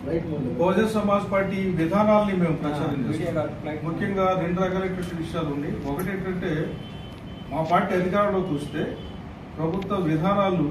బహుజన Samaj party విధానాల్ని మేము ప్రచారం చేస్తాం ముఖ్యంగా రెండు రకాలైనటువంటి విషయాలు ఉన్నాయి ఒకటి ఏంటంటే మా పార్టీ అధికారంలోకి వస్తే ప్రభుత్వ విధానాలు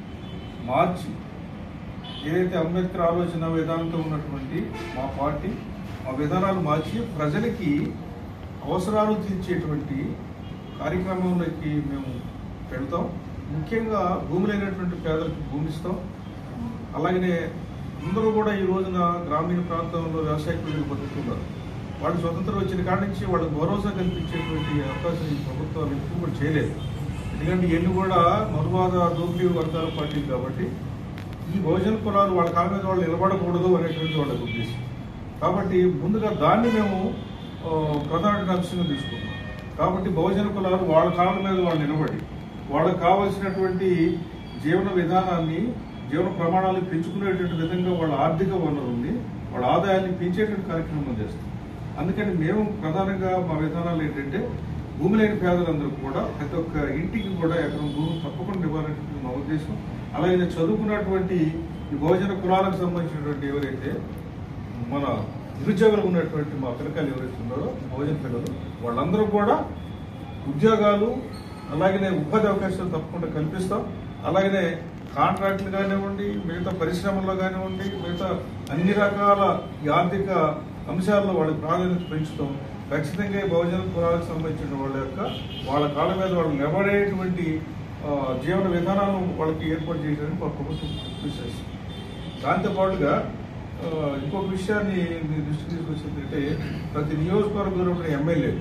మార్చి ఏదైతే అంబేద్కర్ ఆలోచన విధానంతో ఉన్నటువంటి మా పార్టీ మా విధానాలు మార్చి ప్రజలకి అవసరాలు తీర్చేటువంటి కార్యక్రమంలోకి మేము పెడతాం ముఖ్యంగా భూమి లేనటువంటి పేదలకు భూమి ఇస్తాం అలాగనే అందరూ కూడా ఈ రోజున గ్రామీణ ప్రాంతంలో వ్యవసాయ కూలీలు బతుకుతున్నారు వాళ్ళు స్వతంత్రం వచ్చిన కాడి నుంచి వాళ్ళకి భరోసా కల్పించేటువంటి అవకాశం ఈ ప్రభుత్వాలు ఎప్పుడు కూడా చేయలేదు ఎందుకంటే ఇవన్నీ కూడా మనువాద దోపిడీ వర్గాల పార్టీలు కాబట్టి ఈ బహుజన కులాలు వాళ్ళ కాళ్ళ మీద వాళ్ళు నిలబడకూడదు అనేటువంటి వాళ్ళకి ఉద్దేశం కాబట్టి ముందుగా దాన్ని మేము ఆ, ప్రధాన అంశంగా తీసుకున్నాం కాబట్టి బహుజన కులాలు వాళ్ళ కాళ్ళ మీద వాళ్ళు నిలబడి వాళ్ళకి కావాల్సినటువంటి జీవన విధానాన్ని జీవన ప్రమాణాలు పెంచుకునేటువంటి విధంగా వాళ్ళ ఆర్థిక వనరుల్ని వాళ్ళ ఆదాయాన్ని పెంచేటువంటి కార్యక్రమం చేస్తాం అందుకని మేము ప్రధానంగా మా విధానాలు ఏంటంటే భూమి లేని పేదలందరూ కూడా ప్రతి ఒక్క ఇంటికి కూడా ఎకరం భూమి తప్పకుండా ఇవ్వాలనేటువంటి మా ఉద్దేశం అలాగే చదువుకున్నటువంటి ఈ బహుజన కులాలకు సంబంధించినటువంటి ఎవరైతే మన నిరుద్యోగులు ఉన్నటువంటి మా పిల్లకాయలు ఎవరైతే ఉన్నారో బహుజన పిల్లలు వాళ్ళందరూ కూడా ఉద్యోగాలు అలాగనే ఉపాధి అవకాశాలు తప్పకుండా కల్పిస్తాం అలాగనే కాంట్రాక్టులు కానివ్వండి మిగతా పరిశ్రమల్లో కానివ్వండి మిగతా అన్ని రకాల ఈ ఆర్థిక అంశాల్లో వాళ్ళకి ప్రాధాన్యత పెంచుతాం ఖచ్చితంగా ఈ బహుజన కులాలకు సంబంధించిన వాళ్ళ యొక్క వాళ్ళ కాళ్ళ మీద వాళ్ళు నిలబడేటువంటి ఆ, జీవన విధానాలను వాళ్ళకి ఏర్పాటు చేయడానికి మా ప్రభుత్వం కృషి చేస్తుంది దాంతోపాటుగా ఆ, ఇంకొక విషయాన్ని మీ దృష్టికి తీసుకొచ్చిందంటే ప్రతి నియోజకవర్గంలో ఉన్న ఎమ్మెల్యేలు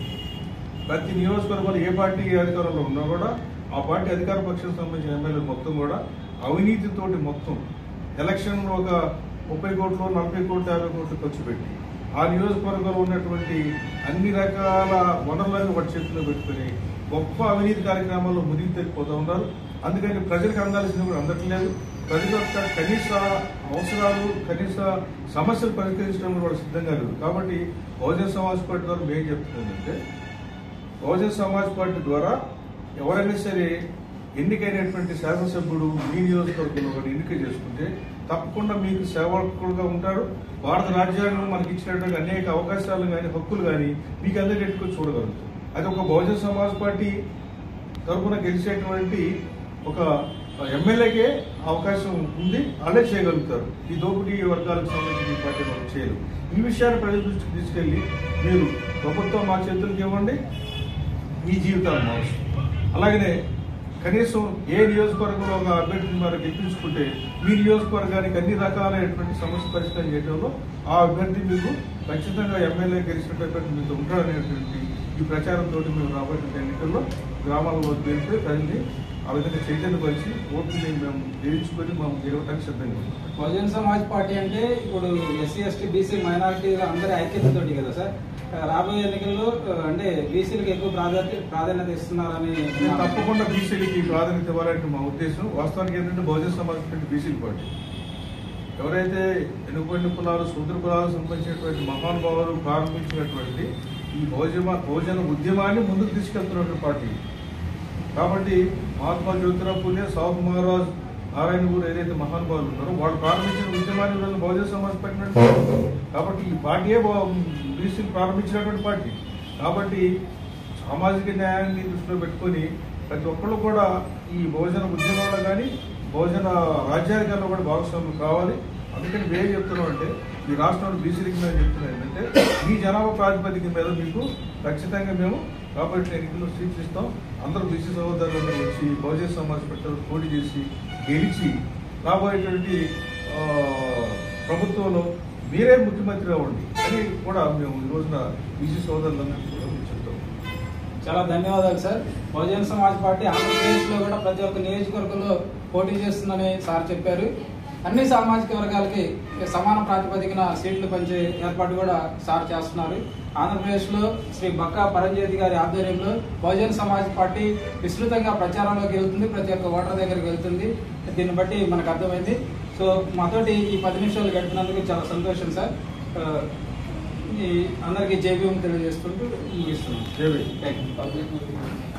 ప్రతి నియోజకవర్గంలో ఏ పార్టీ అధికారంలో ఉన్నా కూడా ఆ పార్టీ అధికార పక్షానికి సంబంధించిన ఎమ్మెల్యేలు మొత్తం కూడా అవినీతితోటి మొత్తం ఎలక్షన్లో ఒక ముప్పై కోట్లు నలభై కోట్లు యాభై కోట్లు ఖర్చు పెట్టి ఆ నియోజకవర్గంలో ఉన్నటువంటి అన్ని రకాల వనరులను వాటి చేతిలో పెట్టుకుని గొప్ప అవినీతి కార్యక్రమాల్లో మునిగి తెలిపోతూ ఉన్నారు అందుకని ప్రజలకు అందాల్సింది కూడా అందట్లేదు ప్రజల యొక్క కనీస అవసరాలు కనీస సమస్యలు పరిష్కరించడం కూడా వాళ్ళు సిద్ధంగా లేదు కాబట్టి బహుజన సమాజ్ పార్టీ ద్వారా మేము చెప్తుందంటే బహుజన సమాజ్ పార్టీ ద్వారా ఎవరైనా సరే ఎన్నికైనటువంటి శాసనసభ్యుడు మీ నియోజకవర్గంలో ఒకటి ఎన్నిక చేసుకుంటే తప్పకుండా మీకు సేవకులుగా ఉంటారు భారత రాజ్యాంగం మనకి ఇచ్చినటువంటి అనేక అవకాశాలు కానీ హక్కులు కానీ మీకు అందరికీ చూడగలుగుతారు అది ఒక బహుజన సమాజ్ పార్టీ తరఫున గెలిచేటువంటి ఒక ఎమ్మెల్యేకే అవకాశం ఉంది అలా చేయగలుగుతారు ఈ దోపిడీ వర్గాలకు సంబంధించిన ఈ పార్టీ వాళ్ళు చేయరు ఈ విషయాన్ని ప్రజల దృష్టికి తీసుకెళ్లి మీరు ప్రభుత్వం మా చేతులకు ఇవ్వండి మీ జీవితాలు మార్చు అలాగనే కనీసం ఏ నియోజకవర్గంలో ఒక అభ్యర్థిని మరి గెలిపించుకుంటే మీ నియోజకవర్గానికి అన్ని రకాలైనటువంటి సమస్య పరిష్కారం చేయడంలో ఆ అభ్యర్థి మీకు ఖచ్చితంగా ఎమ్మెల్యే గెలిచినట్టు అభ్యర్థి మీతో ఉంటాడనేటువంటి ఈ ప్రచారంతో మేము రాబోయే ఎన్నికల్లో గ్రామాల్లో వెళ్ళిపోయి ప్రజల్ని ఆ విధంగా చైతన్యపరిచి ఓట్లని మేము గెలిచుకొని మేము గెలవడానికి సిద్ధంగా ఉన్నాం బహుజన సమాజ్ పార్టీ అంటే ఇప్పుడు ఎస్సీ ఎస్టీ బీసీ మైనారిటీ అందరి ఐక్యతతోటి కదా సార్ రాబోయే ఎన్నికల్లో ఆ, అంటే బీసీలకు ఎక్కువ ప్రాధాన్యత ప్రాధాన్యత ఇస్తున్నారని నేను తప్పకుండా బీసీలకి ప్రాధాన్యత ఇవ్వాలంటే మా ఉద్దేశం వాస్తవానికి ఏంటంటే బహుజన సమాజ్ పార్టీ బీసీల పార్టీ ఎవరైతే ఎనుగొండి కులాలు సూద్ర కులాలకు సంబంధించినటువంటి మహానుభావులు ప్రారంభించినటువంటి ఈ భోజన భోజన ఉద్యమాన్ని ముందుకు తీసుకెళ్తున్నటువంటి పార్టీ కాబట్టి మహాత్మా జ్యోతిరావు పూలే సాహు మహారాజ్ నారాయణ గురు ఏదైతే మహానుభావులు ఉన్నారో వాళ్ళు ప్రారంభించిన ఉద్యమాన్ని ఈరోజు బహుజన సమాజ్ పెట్టినట్టు కాబట్టి ఈ పార్టీయే బీసీలు ప్రారంభించినటువంటి పార్టీ కాబట్టి సామాజిక న్యాయాన్ని దృష్టిలో పెట్టుకొని ప్రతి ఒక్కళ్ళు కూడా ఈ భోజన ఉద్యమంలో కానీ భోజన రాజ్యాధికారంలో కూడా భాగస్వామ్యం కావాలి అందుకని మేము చెప్తున్నాం అంటే ఈ రాష్ట్రంలో బీసీలకి మేము చెప్తున్నాం ఏంటంటే మీ జనాభా ప్రాతిపదిక మీద మీకు ఖచ్చితంగా మేము కాబట్టి ఎన్నికల్లో సీట్లు ఇస్తాం అందరూ బీసీ సహోదరులు వచ్చి బహుజన సమాజ్ పెట్టారు పోటీ చేసి గెలిచి రాబోయేటువంటి ఆ, ప్రభుత్వంలో మీరే ముఖ్యమంత్రి అవ్వండి అని కూడా మేము ఈ రోజున బీసీ సోదరులందరికీ కూడా మేము చెప్తాం చాలా ధన్యవాదాలు సార్ బహుజన సమాజ్ పార్టీ ఆంధ్రప్రదేశ్ లో కూడా ప్రతి ఒక్క నియోజకవర్గంలో పోటీ చేస్తుందని సార్ చెప్పారు అన్ని సామాజిక వర్గాలకి సమాన ప్రాతిపదికన సీట్లు పంచే ఏర్పాటు కూడా సార్ చేస్తున్నారు ఆంధ్రప్రదేశ్ లో శ్రీ బక్కా పరంజ్యోతి గారి ఆధ్వర్యంలో బహుజన సమాజ్ పార్టీ విస్తృతంగా ప్రచారంలోకి వెళ్తుంది ప్రతి ఒక్క ఓటర్ దగ్గరికి వెళ్తుంది దీన్ని బట్టి మనకు అర్థమైంది సో మాతోటి ఈ పది నిమిషాలు గడిపినందుకు చాలా సంతోషం సార్ ఆ, ఈ అందరికీ జేబీఎం తెలియజేసుకుంటూ ముగిస్తున్నాం జై థ్యాంక్ యూ